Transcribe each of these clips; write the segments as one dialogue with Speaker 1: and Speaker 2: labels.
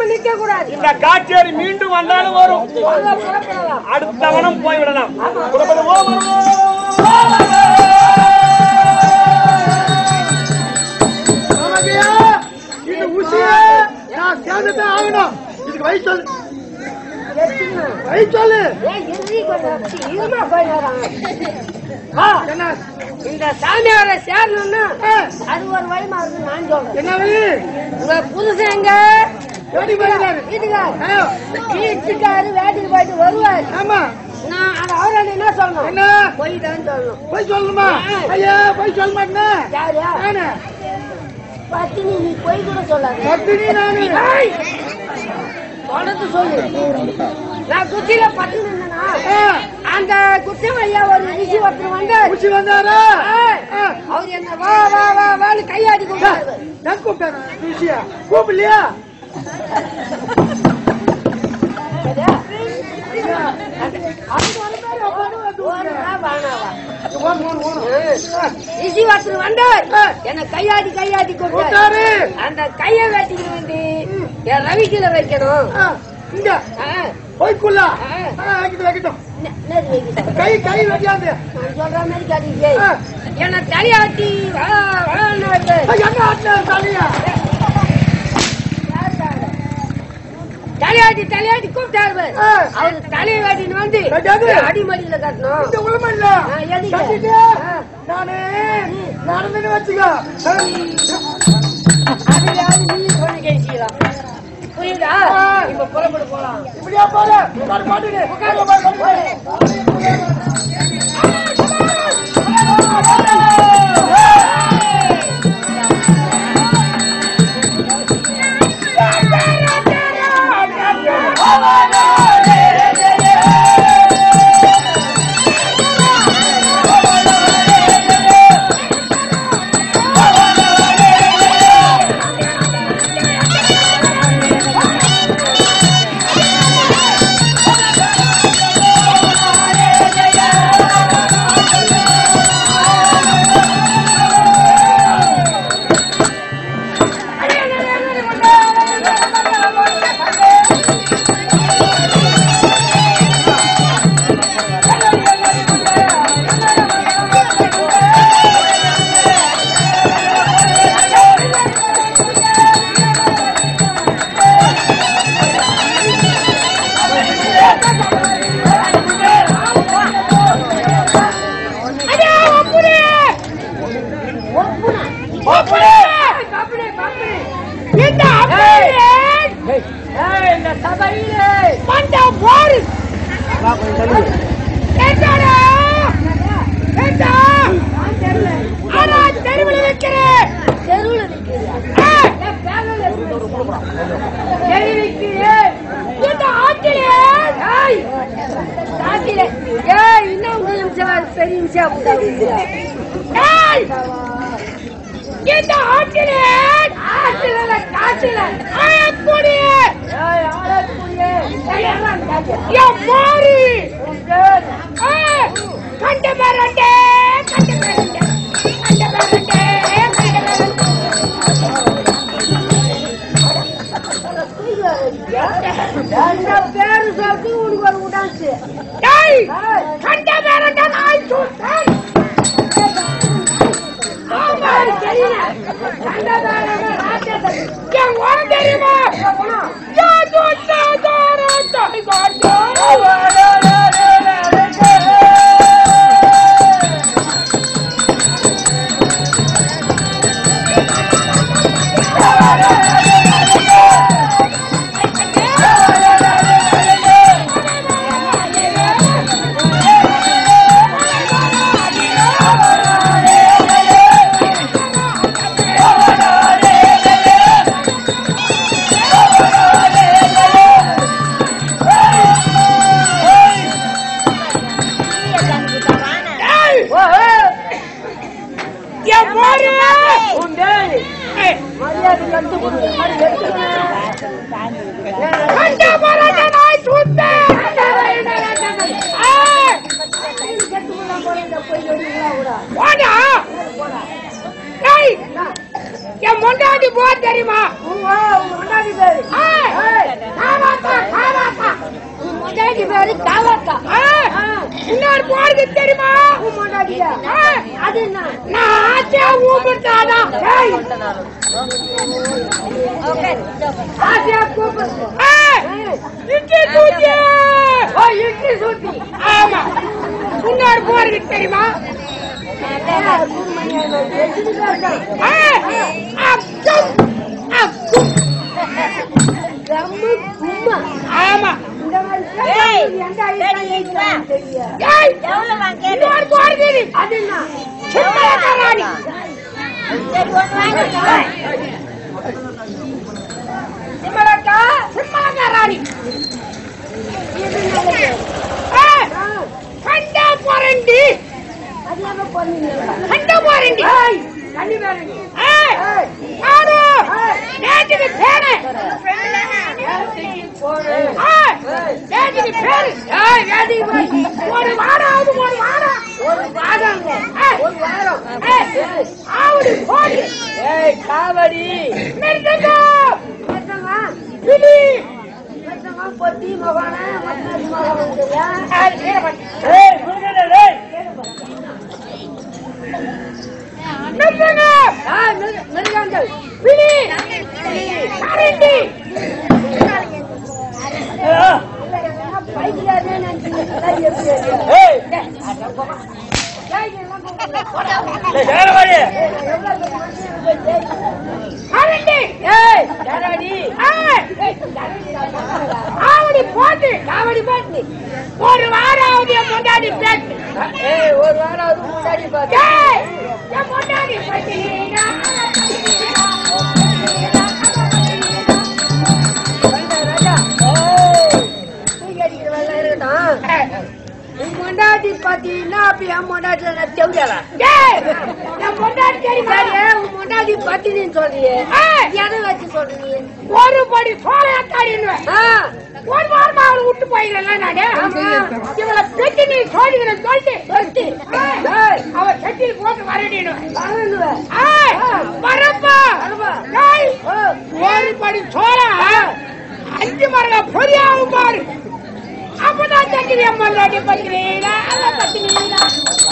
Speaker 1: நிக்க கூடாது
Speaker 2: இந்த காட்சியர் மீண்டும் வந்தாலும் வரும்
Speaker 1: வாங்க, புறப்படலாம்.
Speaker 2: அடுத்தவனும் போய்விடலாம் புறப்படுவோம்
Speaker 3: ஆமாங்கய்யா, இந்த ஊசிய நான் சேர்ந்துதான் ஆகணும் இதுக்கு வயசு சொல்லு
Speaker 1: எத்தனை?
Speaker 3: வயசு சொல்லு
Speaker 1: ஏய், இறுதி கொஞ்சம் வச்சு, இருமா கொஞ்ச நேரம். ஆ,
Speaker 3: என்ன
Speaker 1: இந்த சாமியாரை சேரணும்னா
Speaker 3: ஆ,
Speaker 1: அது ஒரு வழிமா இருக்கு நான் சொல்றேன்
Speaker 3: என்ன வழி
Speaker 1: உங்க புதுசன் எங்க
Speaker 3: எப்படி போயிருக்காரு
Speaker 1: வீட்டுக்கார்
Speaker 3: ஆ,
Speaker 1: வீட்டுக்காரு வேட்டுக்கு போயிட்டு வருவார்
Speaker 3: ஆமா
Speaker 1: நான் அது அவரை என்ன சொல்லணும்
Speaker 3: என்ன
Speaker 1: போயிட்டான்னு சொல்லணும்
Speaker 3: போய் சொல்லணுமா ஐயா போய் சொல்ல மாட்டேன்
Speaker 1: யாரு
Speaker 3: நானு
Speaker 1: பத்தினி நீ போய் கூட சொல்லாத
Speaker 3: பத்தினி நானு
Speaker 1: ஏய், தொடர்ந்து சொல்லு நான் குச்சியில பத்தினி இருந்தேனா
Speaker 3: ஆ,
Speaker 1: அந்த குச்சி வழியா ஒரு ரிஷி ஒருத்தர் வந்து
Speaker 3: ஊசி வந்தாரா
Speaker 1: ஏய்,
Speaker 3: ஆ,
Speaker 1: அவர் என்ன வா வா வா வான்னு கையாடி கொண்டாரு
Speaker 3: நான் கூப்பிட்டேன் ஊசியா கூப்பிடலையா
Speaker 1: சரியா? அது ஒரு பேர் ஓடுனா வானாவா?
Speaker 3: ஓடு, ஓடு, ஓடு. ஆ,
Speaker 1: ரிஷி ஒருத்தர் வந்தார் என்ன கையாடி கையாடி கொண்டாரு
Speaker 3: கூப்பிட்டாரு
Speaker 1: அந்த கைய வெட்டிக்கிட்டு வந்து என் ரவிக்கில வைக்கணும்
Speaker 3: ஆ, இங்க
Speaker 1: ஆ,
Speaker 3: போய்க்குள்ள
Speaker 1: ஆ.
Speaker 3: வைக்கட்டும் வைக்கட்டும்
Speaker 1: என்ன- என்னது வைக்கணும்?
Speaker 3: கை கை வைக்காது
Speaker 1: நான் சொல்ற மாதிரி காட்டிக்கிட்டே.
Speaker 3: ஆ.
Speaker 1: என்னை தலையாட்டி வா வான்னு
Speaker 3: என்ன ஆட்டின தலையா
Speaker 1: தலையாட்டி தலையாட்டி கூப்பிட்டாரு பாரு.
Speaker 3: ஆ.
Speaker 1: அவரு தலையை வெட்டின்னு வந்து
Speaker 3: வெட்டாது.
Speaker 1: அடிமடியில கட்டணும்
Speaker 3: இந்த உலகம் இல்ல
Speaker 1: ஆ, எதுக்கு?
Speaker 3: கட்டிட்டு
Speaker 1: ஆ.
Speaker 3: நானு நடந்துன்னு வச்சுக்கோ
Speaker 1: அதுக்காவது நீ சொல்லி கேட்கலாம் புரியுதா
Speaker 3: ஆ.
Speaker 1: இப்ப புறப்பட்டு போலாம்
Speaker 3: இப்படியா போல உட்காரு மாட்டுக்கு உட்காரு உட்காரு
Speaker 1: இந்த இந்த சபையிலே வந்த போர் கேட்டாரா கேட்டா ஆனா தெருவில் நிற்கிறேன் தெருவில் நிற்கிறேன் தெரிவிக்கிறேன் இந்த ஆட்டிலே ஏய் ஆட்டிலே ஏய் இன்னும் ஒரு நிமிஷம் பெரிய நிமிஷம் ஏய் இந்த ஆட்டிலே ஆட்டில காட்டில ஆயக்கூடிய ஆயக்கூடிய என் மாறி கண்ட பேரண்டே கண்ட பேரண்டே கண்ட பேரண்டே கண்ட பேரண்டே பேரு சொல்லிட்டு உனக்கு ஒரு உடாச்சு கண்ட பேரண்டே நாய் சொல்றேன் ஆமா, தெரியல. கண்ட பேரண்டே ராஜ்யத்தை என் உரம் தெரியுமா ஏன் சொன்னாதாரா தாய் காட்டா? என் மாறி மரியாதை கண்டு கண்ட மரண நாய் சுத்தேன் போடா ஏய், என் முன்னாடி போ தெரியுமா ஏய், பேரு காவாக்கா
Speaker 2: இன்னொரு போறது தெரியுமா
Speaker 1: மாட்டாடியா அது என்ன
Speaker 2: நான் ஆசையா ஊப்பிட்டாதான்
Speaker 1: ஆசையா கூப்பிடு
Speaker 2: இட்லி தூக்கி
Speaker 1: ஓ இட்லி சூட்டி
Speaker 2: ஆமா இன்னொரு போறது தெரியுமா ஆ, அக்கும், அக்கும்.
Speaker 1: கம்மு கும்மா
Speaker 2: ஆமா
Speaker 1: இந்த மாதிரி
Speaker 4: ஏய்,
Speaker 1: எந்த
Speaker 4: சரி, இதுவா?
Speaker 1: தெரியாது
Speaker 2: ஏய்,
Speaker 4: எவ்வளவு வாங்க
Speaker 2: இன்னொரு போறது
Speaker 1: அது என்ன
Speaker 2: சிம்மலக்காராணி
Speaker 4: சரி ஒண்ணு வாங்கிக்கலாம்
Speaker 2: சிம்மலக்கா சிம்மலக்காராணி
Speaker 1: இது நல்லது
Speaker 2: ஆ, கண்டா போறண்டி
Speaker 1: அது என்ன பண்ணுவீங்க
Speaker 2: கண்டா போறண்டி
Speaker 1: தண்ணி வேறங்க
Speaker 2: ஏய், யாரு? நேற்றுக்கு பேரு ஏய், நேற்றுக்கு பேரு ஏய், நேற்றுக்கு பேரு. ஒரு வாரம் ஆகுது ஒரு வாரம்
Speaker 1: ஒரு வாரம் ஒரு வாரம்
Speaker 2: ஏய், ஆவடி போடு
Speaker 1: ஏய் காவடி
Speaker 2: நிறுத்துங்க
Speaker 1: மத்தவங்க
Speaker 2: பிடி
Speaker 1: மத்தவங்க பொத்தி மகான மத்தவங்க மகான
Speaker 2: ஏய், கீழே போடு.
Speaker 1: ஏய் முருகனே ஏய்
Speaker 2: நிறுத்துங்க
Speaker 1: ஏய் மிரு- மிருகங்கள்
Speaker 2: பிடி கரண்டி
Speaker 1: பைக்கிலாதே நினைச்சீங்க எப்படி
Speaker 3: ஏய்
Speaker 1: ஏய் எல்லாம்
Speaker 3: ஏய், சேரவாடி
Speaker 2: கரண்டி
Speaker 1: ஏய் யாராடி
Speaker 2: ஏய், ஆவடி போட்டு
Speaker 1: காவடி பாட்டு
Speaker 2: ஒரு வாரம் ஆகுது என் முன்னாடி பேட்டு
Speaker 1: ஏய் ஒரு வாரம் அது முன்னாடி பாத்து
Speaker 2: ஏய், என் முன்னாடி பட்டினீனா
Speaker 1: ராஜா ஏய் தூக்கி அடிக்கிற வேலை இருக்கட்டும் உன் பொண்டாட்டி பாத்தீங்கன்னா அப்ப என் பொண்டாட்டி நான் தெவிடல
Speaker 2: ஏய், என் முன்னாடி தெரியுமா
Speaker 1: சரி உன் பொண்டாட்டி பத்தினின்னு சொல்றியே
Speaker 2: ஏய்,
Speaker 1: எதை வச்சு சொல்றீங்க
Speaker 2: ஒரு படி சோழையாத்தாடின்னு
Speaker 1: ஆ
Speaker 2: ஒரு வாரமா அவளை விட்டு போயிடலாம் நானு
Speaker 1: ஆமா.
Speaker 2: இவளை பெட்டி நீ சோழிக்கிற சொல்லிட்டு
Speaker 1: சொல்லிட்டு
Speaker 2: ஏய்,
Speaker 1: ஏய்
Speaker 2: அவ செட்டில் போட்டு வரடினு
Speaker 1: வரணுவ
Speaker 2: ஏய், வரப்பா
Speaker 1: வரப்பா.
Speaker 2: ஏய், ஒரு படி சோளம் அஞ்சு மரங்க பொரியாவும் பாரு அப்பதான் தண்ணி அம்மாடி பத்திரீங்களா பத்திரீங்களா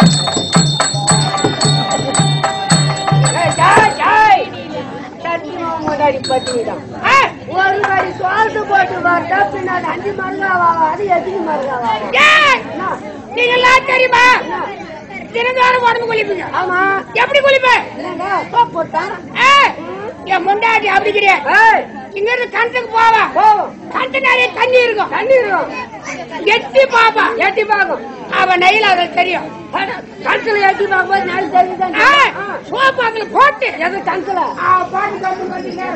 Speaker 1: ஏய் ஜாய் ஜாய் சட்டி உன் பொண்டாட்டி பத்தினிதான் ஒரு மாதிரி சோல்ட்டு போட்டு பார்த்தா பின்னாடி அஞ்சு மருங்காவா அது எத்தனை மருங்காவா
Speaker 2: நீங்க எல்லாம் தெரியுமா தினந்தோறும் உடம்பு குளிப்பீங்க
Speaker 1: ஆமா
Speaker 2: எப்படி குளிப்பேன்
Speaker 1: என்னங்க சோப் போட்டான்
Speaker 2: ஏய், என் முண்டாட்டி அப்படி கிடையாது
Speaker 1: ஏய்
Speaker 2: இங்க இருந்து கணத்துக்கு போவா
Speaker 1: போவோம்
Speaker 2: கணத்து நிறைய தண்ணி இருக்கும்
Speaker 1: தண்ணி இருக்கும்
Speaker 2: எட்டி பாப்பா
Speaker 1: எட்டி பார்க்கும்
Speaker 2: அவ நெய்ல அது தெரியும்
Speaker 1: கணத்துல எட்டி பார்க்கும்போது நாலு தண்ணி தான்
Speaker 2: ஏய், சோப்பு அதுல போட்டு
Speaker 1: எது கணத்துல
Speaker 2: அவ பாட்டு கட்டு கட்டிங்க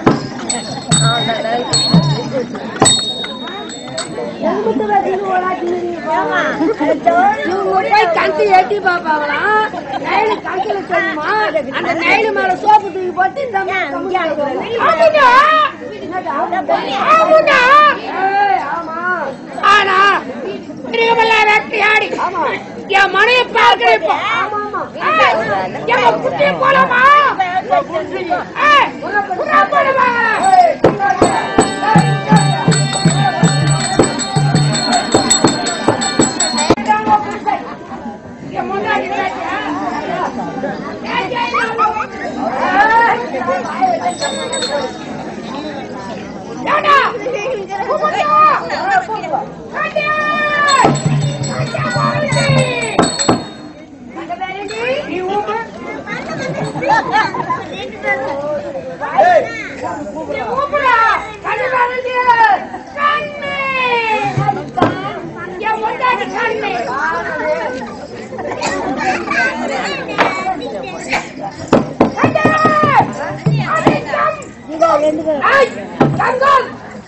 Speaker 1: எலும்புத்து வச்சுன்னு ஓடாட்டி இவங்க போய் கணத்து எட்டி பார்ப்பாங்களாம் நைலு கணத்துல தெரியுமா அந்த நைலு மேல சோப்பு தூக்கி போட்டு இந்த அம்மா கம்முனு கிடக்குறாங்க.
Speaker 2: ஆமாடா
Speaker 1: என்னடா?
Speaker 2: ஆமாடா
Speaker 1: ஏய், ஆமா
Speaker 2: ஆனா மிருகமெல்லாம் வேட்டையாடி
Speaker 1: ஆமா
Speaker 2: என் மனையை பார்க்கிற இப்போ
Speaker 1: ஆமா ஆமா
Speaker 2: ஏய், எங்க குட்டியை போலாமா ஏய், புறா போடுவா. என் முன்னாடி பேசியா? ஏய், ஏய், ஏண்டா? கூப்பிட்டா? காட்டு! காட்டு போறது! நீ ஊம்பு.
Speaker 3: ஏய்
Speaker 2: நீ ஊம்புடா. கண்ணு வளர்ந்து. கண்ணு. என் பொண்டாட்டி கண்ணு. கண்ணு! அடிக்கம். ஐய், தங்கம்.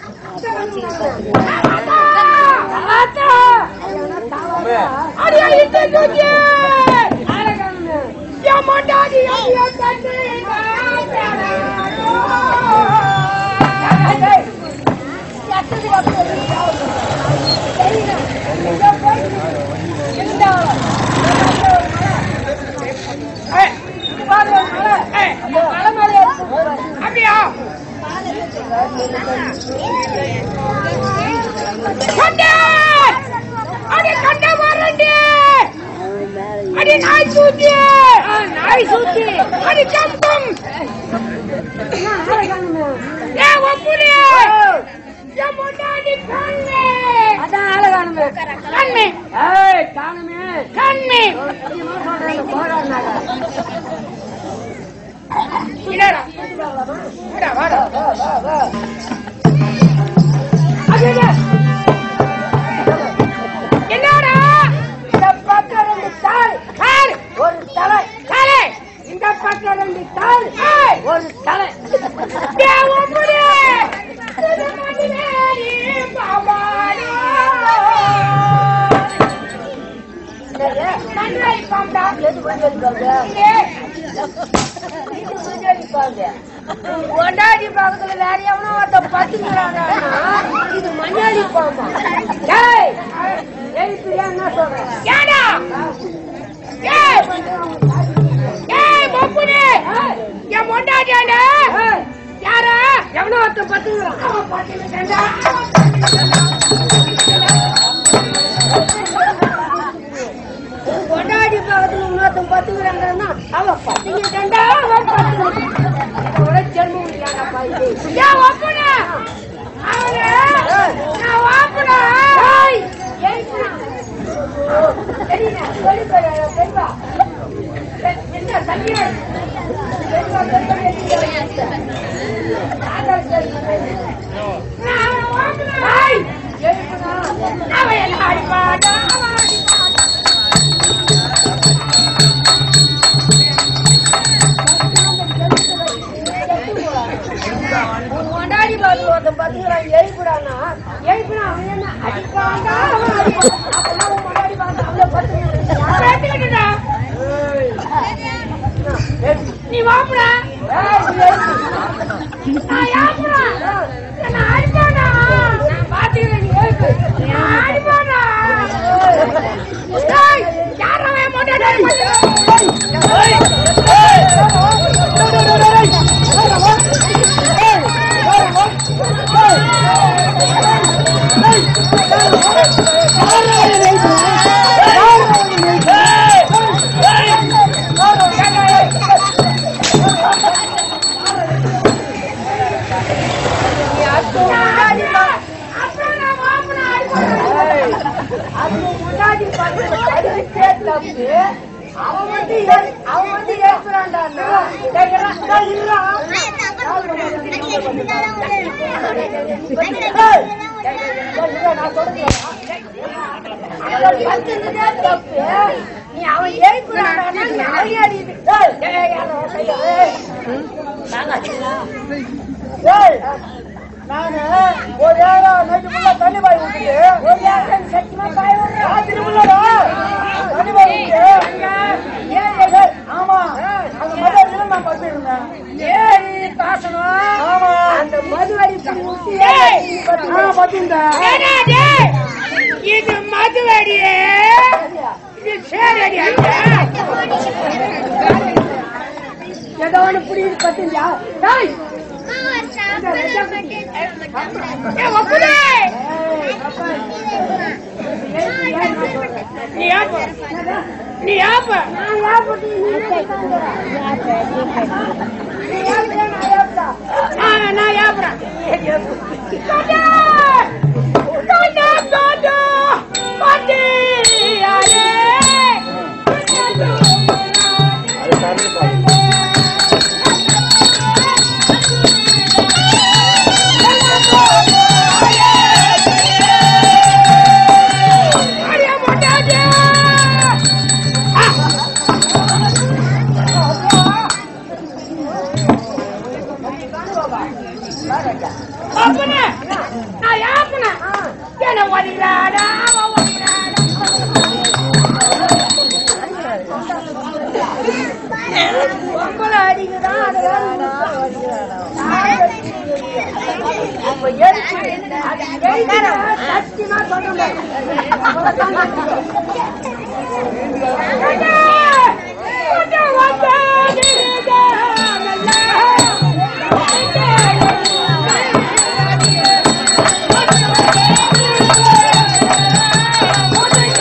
Speaker 2: ஆத்தா! ஆத்தா! அடி, அடி, தூக்கி! என் பொண்டாட்டி என் கண்ணு. ஏய், ஏய், அப்படியா கொண்டு! அடி கண்ட வரண்டி அடி நாய் சூத்தி நாய் சூத்தி அடி கம்பம் ஏ ஒப்புடி ஏ முன்னாடி கண்ணே
Speaker 1: அதான் ஆளை காணுமே
Speaker 2: கண்ணே
Speaker 1: ஏய் காணுமே
Speaker 2: கண்ணே
Speaker 1: சத்தியமா சொல்றேன் இந்த போராடினாங்க
Speaker 2: இல்லடா வாடா வாடா என்னடா
Speaker 1: இந்த பக்கம் ரெண்டு தாள்
Speaker 2: கால்
Speaker 1: ஒரு தலை
Speaker 2: காலே
Speaker 1: இந்த பக்கம் ரெண்டு தாள்
Speaker 2: ஏய்
Speaker 1: ஒரு தலை
Speaker 2: ஏ ஒப்புடி இது மடிமேரி பாவாடா நன்றாய் பாண்டா
Speaker 1: எது மஞ்சள் பாங்க
Speaker 2: ஏய்
Speaker 1: இது மஞ்சள் பாங்க கொண்டாடி பக்கத்துல வேற எவனோ ஒருத்த பத்துக்கிறானா இது மஞ்சாடி பாம்பா ஏய் ஏய் பிரியா என்ன சொல்றேன்
Speaker 2: ஏடா ஏய் ஏய் பப்புனே என் மொண்டாட்டியாண்டா யாரா
Speaker 1: எவனோ ஒருத்த பத்துக்கிறான்
Speaker 2: அவன் பாத்துக்கிட்டா
Speaker 1: கொண்டாடி பக்கத்துல இன்னொருத்தன் பத்துக்கிறாங்கன்னா அவன் பத்துக்கிட்டா அவன் பத்துக்கிறான் இதோட ஜென்மம் இல்லையாடா இது
Speaker 2: ஏன் ஒப்புனே அவனே நான் வாப்புனா
Speaker 1: ஏய் ஏய் சரிண்ணா சொல்லி போயா பெண்பா என்ன தண்ணி பெண்பா பெண்பா
Speaker 2: நான் அவனை வாப்புனா அவன் என்ன அடிப்பாடா அவன் அடிப்பாடா
Speaker 1: கொண்டாடி பாத்து ஒருத்தன் பத்துக்கிறான் எழுப்புறானா எழுப்புனா அவன் என்ன அடிப்பான்டா அவன் அடிப்பான் அப்பெல்லாம் உன் கொண்டாடி பார்த்து அவளை பத்துக்கிறான்
Speaker 2: கேட்டுக்கிட்டுடா நீ வாப்புனா நான் யாப்புனா என்ன அடிப்பானா நான் பாத்துக்கிறேன் நீ எழுப்பு நான் அடிப்பானா ஏய், யார் அவன் மொண்டாட்டி அப்புறம் நான் வாப்புனா
Speaker 1: அது முன்னாடி பத்து படிச்சுட்டே தப்பு அவன் வந்து ஏ- அவன் வந்து ஏசுறான்டா கேக்குறான் இல்ல நீ அவன் ஏய்க்குறான்டா நீ அவன் அடிக்குது ஏய், ஏய், யாரோ கையா, ஏய். ஏய், நானு ஒரு ஏழு நைட்டு ஃபுல்லா தண்ணி பாய் விட்டுட்டு ஒரு ஏழு சத்தியமா பாய் விடுறேன் ராத்திரி ஃபுல்லாடா தண்ணி பாய் விட்டு ஏன் ஏய், ஆமா அந்த மதுரை நான் பத்து இருந்தேன் ஏய் காசனம் ஆமா அந்த மது அடிச்சு விட்டு
Speaker 2: ஏய்.
Speaker 1: பத்துந்தேன்
Speaker 2: என்னது? இது மதுவடியே இது சேரடி
Speaker 1: ஏதோ ஒண்ணு புரியுது பத்துஞ்சா டேய்
Speaker 2: நீ யாப்ப நீ யாப்ப
Speaker 1: நான் ஏப்பட்டு நீ ஏப்பா நான் ஏப்பா
Speaker 2: ஆ, நான் யாப்புறேன் காட்டு! காட்டு, காட்டு! காட்டு! யாரே? அடியே மொட்டாச்சே! அப்பனே, நான் யாப்பனே. என்ன ஒடிக்கிறாடா, அவன் ஒடிக்கிறாடா.
Speaker 1: பொம்பளை அடிக்குதான் அது வேற அப்ப எதுக்கு? அது எதுக்குடா? சத்தியமா சொல்றேன்
Speaker 2: காட்டு! காட்டு, வந்தாடிடுதா, நல்லா.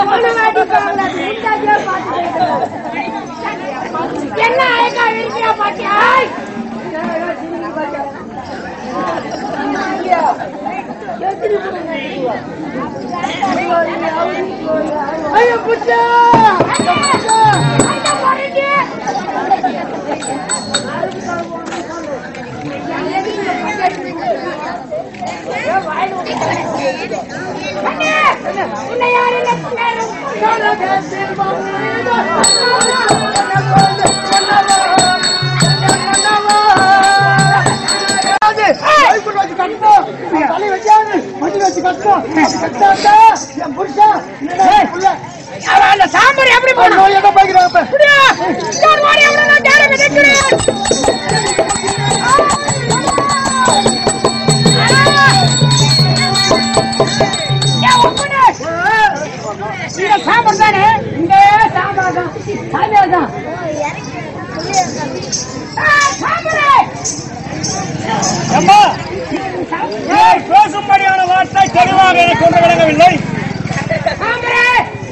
Speaker 2: என்ன அழகா இருக்கிறா பாத்தியா
Speaker 1: ஐயோ புட்டா
Speaker 2: அந்த முரண்டி. அண்ணே, உன்னை யாரு என்ன
Speaker 1: கைக்குள்ள வச்சு கட்டணும் என் தலை வச்சாது மணி வச்சு கட்டணும் கட்டாண்டா என் புருஷன் என் புள்ள
Speaker 2: அவன் அந்த சாம்பார் எப்படி போடும்
Speaker 1: நோய் எங்க போய்க்கிறாங்க இப்ப
Speaker 2: அப்படியா? யார் வாரி எவ்வளவு நான் தேட கிடைக்கிறேன் இந்த சாம்பார் தானே இந்த சாம்பார் தான் சாமியார் தான் சாம்பாரே
Speaker 3: அம்மா ஏய், பேசும்படியான வார்த்தை தெளிவாக எனக்கு ஒன்று விளங்கவில்லை
Speaker 2: சாம்பாரே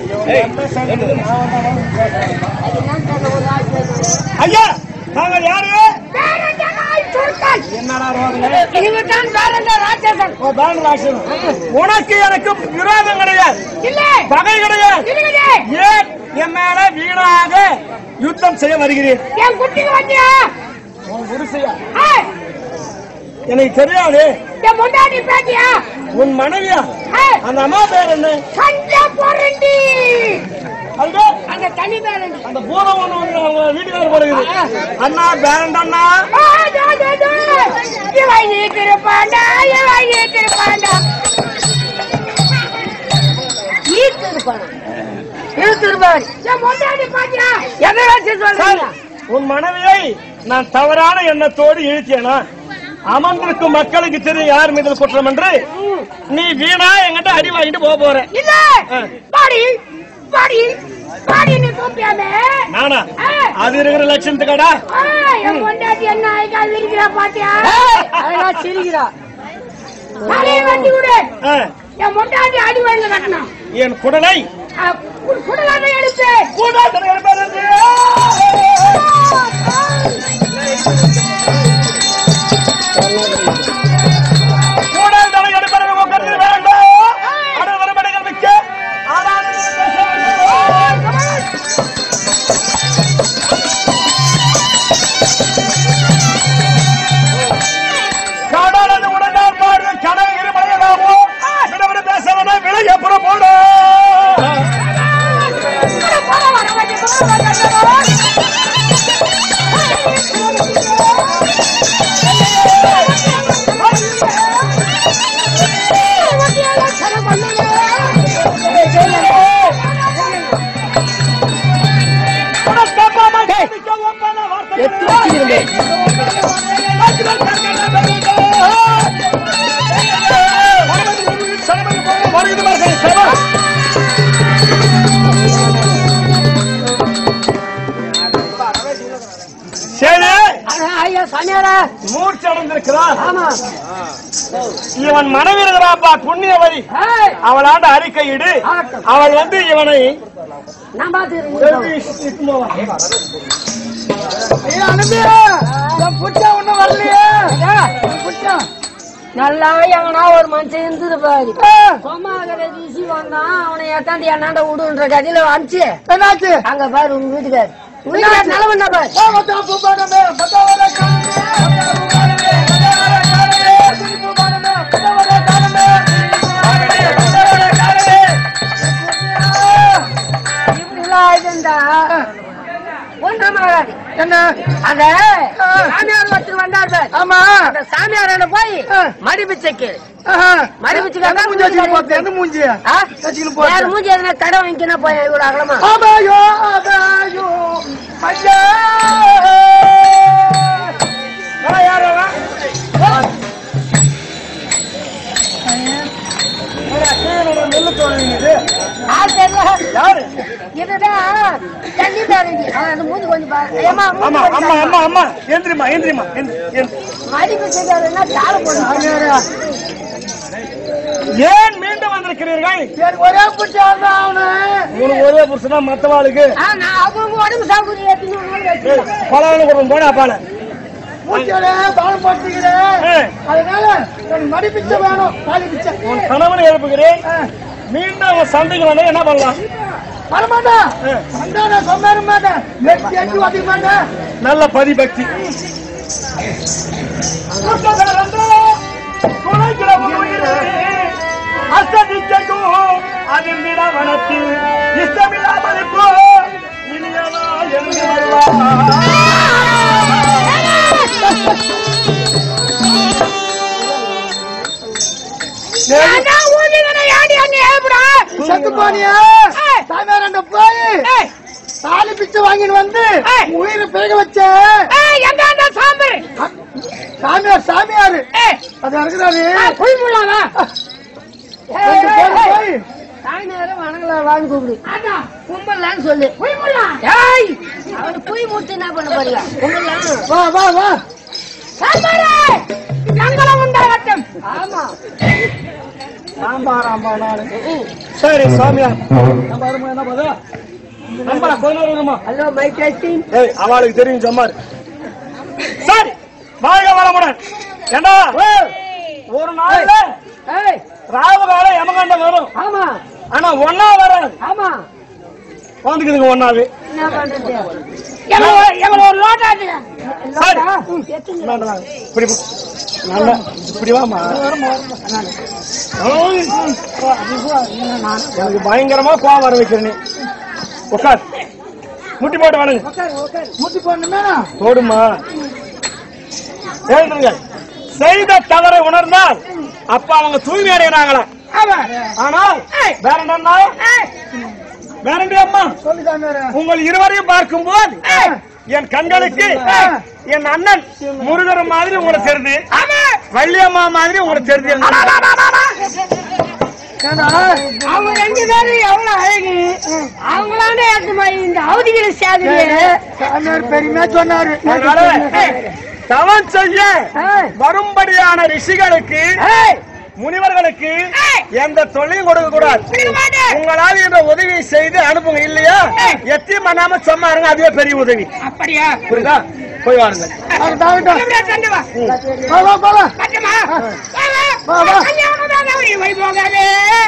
Speaker 3: ஐயா நாங்கள் யாரு
Speaker 2: வேறெந்தனாய் சொற்கள்
Speaker 3: என்னடா ரோதனை?
Speaker 2: இவர்தான் வேறெந்த ராட்சசன்
Speaker 3: ஓ, தான் ராசன். உனக்கு எனக்கு விரோதம் கிடையாது
Speaker 2: இல்லை
Speaker 3: பகை கிடையாது
Speaker 2: இருக்குது
Speaker 3: ஏன் என் மேல வீணாக யுத்தம் செய்ய வருகிறேன்
Speaker 2: என் குட்டிக்கு வந்தியா
Speaker 3: உன் குடிசையா
Speaker 2: ஏய்,
Speaker 3: எனக்கு தெரியாது
Speaker 2: என் முன்னாடி பேட்டியா
Speaker 3: உன் மனைவியா
Speaker 2: ஏய்,
Speaker 3: அந்த அம்மா பேர் என்ன
Speaker 2: கஞ்ச பொருண்டி
Speaker 3: அதுவே
Speaker 2: அந்த தனி பேரண்டி
Speaker 3: அந்த பூரம் ஒண்ணு வந்து அவங்க வீட்டுக்காரர் போடுகிறது அண்ணா பேரண்ட் அண்ணா
Speaker 2: இவன் ஈட்டிருப்பாண்டா இவன் ஈட்டிருப்பாண்டா ஈட்டிருப்பானா ஈட்டிருப்பாரு என் முன்னாடி பாத்தியா எதை வச்சு சொல்றீங்க
Speaker 3: உன் மனைவியை நான் தவறான எண்ணத்தோடு இழுத்தேனா அமர்ந்திருக்கும் மக்களுக்கு தெரியும் யார் மீது குற்றம் என்று நீ வீணா என்கிட்ட அடி வாங்கிட்டு போக போற
Speaker 2: இல்ல
Speaker 3: ஆ.
Speaker 2: பாடி பாடி பாடி நீ கூப்பியாமே
Speaker 3: நானா
Speaker 2: ஆ.
Speaker 3: அது இருக்கிற லட்சத்துக்கடா
Speaker 2: ஆ, என் பொண்டாட்டி என்ன ஆயிக்கா இருக்கிறா பாத்தியா
Speaker 1: அதெல்லாம் சிரிக்கிறா
Speaker 2: தலையை வெட்டி விடு
Speaker 3: ஆ,
Speaker 2: என் பொண்டாட்டி அடி வாங்கி கட்டணும்
Speaker 3: என் குடலை
Speaker 2: குடலாக எடுத்து
Speaker 3: கூடாரத்தில் எடுப்பதற்கு. கூடாரத்தில் எடுப்பதற்கு உன் கருத்து வேண்டாம். அடல் வரும்படிகள் மிக்க. ஆனால் நீ பேச வேண்டும். கடலது உடனால் பாடு கடல் இருமலையலாமோ விடவிட பேசவன விலைய புறப்போடு
Speaker 1: எத்து வச்சுக்கிறேன்
Speaker 3: சரி
Speaker 1: ஐயா சனியாரா
Speaker 3: மூர்ச்சி அடைந்திருக்கிறார்
Speaker 1: ஆமா
Speaker 3: இவன் மனைவி இருக்கிறாப்பா புண்ணியவதி
Speaker 1: ஏய்,
Speaker 3: அவளாண்ட அறிக்கையிடு
Speaker 1: ஆகட்டும்.
Speaker 3: அவள் வந்து இவனை
Speaker 1: நான் பாத்துக்கிறேன்
Speaker 3: எழுதி இட்டுன்னு போவா.
Speaker 1: ஐயா, அனுப்பி. என் புட்டா ஒண்ணும் வரலையே. என் புட்டா. நல்லா எவனா ஒரு மனுஷன் இருந்தது பாரு சொமாகர ரிஷி வந்தான் அவனை எத்தாண்டி என்னாண்ட விடுன்ற கதையில அனுப்பிச்சு என்னாச்சு அங்க பாரு உங்க வீட்டுக்காரு உங்க வீட்டுக்காரு நிலவு என்ன பாரு இப்படிலாம் ஆயிடுந்தா ஒன்றாமாகாது என்ன அந்த சாமியார் ஒருத்தர் வந்தார் பாரு.
Speaker 5: ஆமா
Speaker 1: அந்த சாமியார் போய் மடிபிச்சைக்கு மடிபிச்சு
Speaker 5: மூஞ்சி வச்சுக்கிட்டு போறது எந்த மூஞ்சி வச்சுக்கிட்டு போறது
Speaker 1: வேற மூஞ்சி எதனா கடை வாங்கினா போய் இவ்வளவு அகலமா
Speaker 5: அபாயோ அபாயோ ஐயா
Speaker 3: ஆ, யார் அவன்? நெல்லு தோணுது
Speaker 1: ஆள் தெரியல
Speaker 3: யாரு
Speaker 1: இதுதான் தண்ணி பேரண்டி அவன் அந்த மூஞ்சி கொஞ்சம் பாரு ஏமா
Speaker 3: ஆமா அம்மா அம்மா அம்மா எந்திரிமா எந்திரிமா எந்திரி, எந்திரி.
Speaker 1: மடிபிச்சைக்காரன்னா தாழ போடுறான்
Speaker 3: ஏன் மீண்டும் வந்திருக்கிறீர்கள்
Speaker 5: சரி ஒரே புட்டி அவனு
Speaker 3: புருஷனா மத்தவாளுக்கு
Speaker 2: ஆனா அவங்க உடம்பு சௌகரியம் ஏத்துன்னு ஒரு நாள் வச்சுக்கலாம்.
Speaker 3: பலாவணம் கொடுக்கும் போனா பால
Speaker 5: மூச்சோட பாலம் போட்டுக்கிறேன் அதனால எனக்கு மடி பிச்சை வேணும் தாலி பிச்சை
Speaker 3: உன் கணவனை எழுப்புகிறேன் மீண்டும் அவன் சந்தைக்கு வந்தா என்ன பண்ணலாம்
Speaker 5: வரமாட்டேன் வந்தா நான் சொன்னாரு மாட்டேன் எட்டு எட்டு அதிக மாட்டேன்
Speaker 3: நல்ல பதி பக்தி வனத்தில் இஷ்டமில்லாமல் இப்போ இனியவா எழுந்து வருவார்
Speaker 2: ஏன்டா ஊதியனை ஏன்டி அங்க ஏப்புடா?
Speaker 5: செத்து போனியா
Speaker 2: ஏய்.
Speaker 5: சாமியார் போய்
Speaker 2: ஏய்,
Speaker 5: தாலி பிச்சை வாங்கிட்டு வந்து
Speaker 2: ஏய்.
Speaker 5: உயிரை பேக வச்ச
Speaker 2: ஏய், எங்க அந்த சாம்பர்?
Speaker 5: சாமியார் சாமியார்
Speaker 2: ஏய்,
Speaker 5: அது இருக்கிறாரு
Speaker 2: ஆ, புய் முள்ளாவா?
Speaker 5: ரெண்டு பேரும் போய்
Speaker 1: சாயந்தரம் வணங்கலான்னு கூப்பிடு
Speaker 2: அதான்,
Speaker 1: கும்பலான்னு சொல்லு
Speaker 2: புய் முள்ளா. ஏய்,
Speaker 1: அவரு போய் மூத்து என்ன பண்ண போறீங்க கும்பலாம்
Speaker 5: வா வா வா
Speaker 2: சாம்பாரே, மங்களம் உண்டாகட்டும்.
Speaker 1: ஆமா
Speaker 3: சாம்பார் அம்மா நாடு சரி சாமியார் நம்ம வருமா என்ன போதா நம்பல கொஞ்ச நேரம் வருமா
Speaker 1: ஹலோ மை டெஸ்டிங்
Speaker 3: ஏய் அவளுக்கு தெரியும் சொம்மாரு சரி வாழ்க வளமுடன் ஏண்டா ஒரு நாள்ல
Speaker 1: ஏய்
Speaker 3: ராவு காலம் யமகண்டம் வரும்
Speaker 1: ஆமா
Speaker 3: ஆனா ஒன்னா வராது
Speaker 1: ஆமா
Speaker 3: வந்துக்குதுங்க ஒன்னாவே
Speaker 1: என்ன பண்றது
Speaker 2: எவ்வளவு எவ்வளவு ஒரு லோட்டா இருக்கு?
Speaker 3: சரி
Speaker 1: எத்தனை
Speaker 3: இந்தாண்ட வாங்க. இப்படி போ. நல்லா இப்படி வாமா ஓய். எனக்கு பயங்கரமா கோவம் வர வைக்கிற நீ உட்கார் முட்டி போட்டு வணங்கு
Speaker 5: முட்டி போடணுமே
Speaker 3: போடுமா எழுந்துருங்க செய்த தவறை உணர்ந்தால் அப்ப அவங்க தூய்மை அடைகிறாங்களா
Speaker 2: ஆமா.
Speaker 3: ஆனால் வேற என்ன
Speaker 2: ஏய்,
Speaker 3: வேற என்ன அம்மா
Speaker 5: சொல்லு சாமியார்
Speaker 3: உங்கள் இருவரையும் பார்க்கும் போது என் கண்களுக்கு என் அண்ணன் முருகர் மாதிரி உங்களுக்கு தெரியுது வள்ளியம்மா மாதிரி உங்களுக்கு தெரியுது
Speaker 5: ஏண்டா
Speaker 2: அவங்க ரெண்டு பேரும் எவ்வளவு அழகு அவங்களாண்ட ஏத்துமா இந்த அவதிகளை சேதுரியே
Speaker 5: சாமியார் பெருமையா சொன்னாரு
Speaker 3: அதனால தவம் செய்ய வரும்படியான ரிஷிகளுக்கு முனிவர்களுக்கு எந்த தொல்லையும் கொடுக்க கூடாது உங்களால் என்ற உதவி செய்து அனுப்புங்க இல்லையா எத்தையும் பண்ணாம சும்மா இருங்க அதுவே பெரிய உதவி
Speaker 2: அப்படியா
Speaker 3: புரியுதா போய் வாருங்க
Speaker 5: அது தாவிட்டோம்
Speaker 2: அப்படியே சென்று வா.
Speaker 5: வா வா போலாம்
Speaker 2: கட்டுமா? வா, வா.
Speaker 5: வா, வா.
Speaker 2: கல்யாணம் தான் கௌரி வைபோகமே.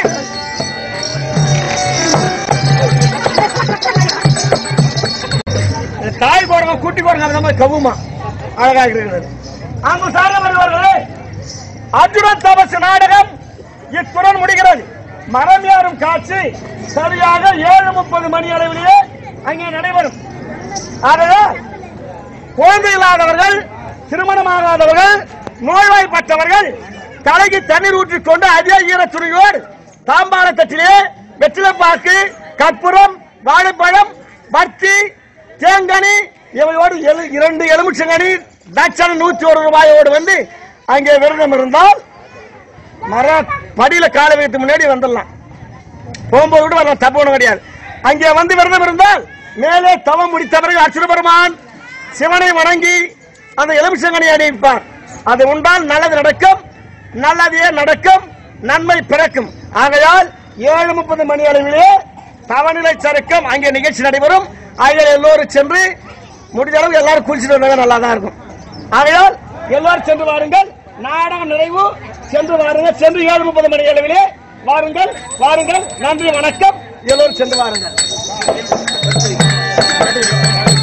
Speaker 3: தாய் போடுங்க குட்டி போடுங்க அந்த மாதிரி கவுமா அழகா இருக்கிறது அங்கு சார வருவார்களே அர்ஜுன தபசு நாடகம் இத்துடன் முடிகிறது மரம் ஏறும் காட்சி சரியாக ஏழு முப்பது மணி அளவிலேயே அங்கே நடைபெறும் ஆகையால் குழந்தை இல்லாதவர்கள் திருமணமாகாதவர்கள் நோய்வாய்ப்பட்டவர்கள் தலைக்கு தண்ணீர் ஊற்றிக் கொண்டு அதே ஈரத்துணியோடு தாம்பாள தட்டிலே வெற்றிலைப்பாக்கு கற்பூரம் வாழைப்பழம் பர்த்தி தேங்கனி இவையோடு எழு- இரண்டு எலுமிச்சங்கனி தட்சணை நூத்தி ஒரு ரூபாயோடு வந்து அங்கே விரதம் இருந்தால் மர படியில காலை வைத்து முன்னாடி வந்துடலாம் போகும்போது கூட வரலாம் தப்பு ஒண்ணும் கிடையாது அங்கே வந்து விரதம் இருந்தால் மேலே தவம் முடித்த பிறகு அர்ச்சுன பெருமான் சிவனை வணங்கி அந்த எலுமிச்சங்கனை அணிவிப்பார் அது உண்டால் நல்லது நடக்கும் நல்லதே நடக்கும் நன்மை பிறக்கும் ஆகையால் ஏழு முப்பது மணி அளவிலே தவநிலை சறுக்கம் அங்கே நிகழ்ச்சி நடைபெறும் ஆகையால் எல்லோரும் சென்று முடிஞ்ச அளவு எல்லாரும் குளிச்சுட்டு வந்தாங்க நல்லா தான் இருக்கும் ஆகையால் எல்லாரும் சென்று வாருங்கள் நாடகம் நிறைவு சென்று வாருங்கள் சென்று ஏழு முப்பது மணி அளவிலே வாருங்கள் வாருங்கள் நன்றி வணக்கம் எல்லோரும் சென்று வாருங்கள்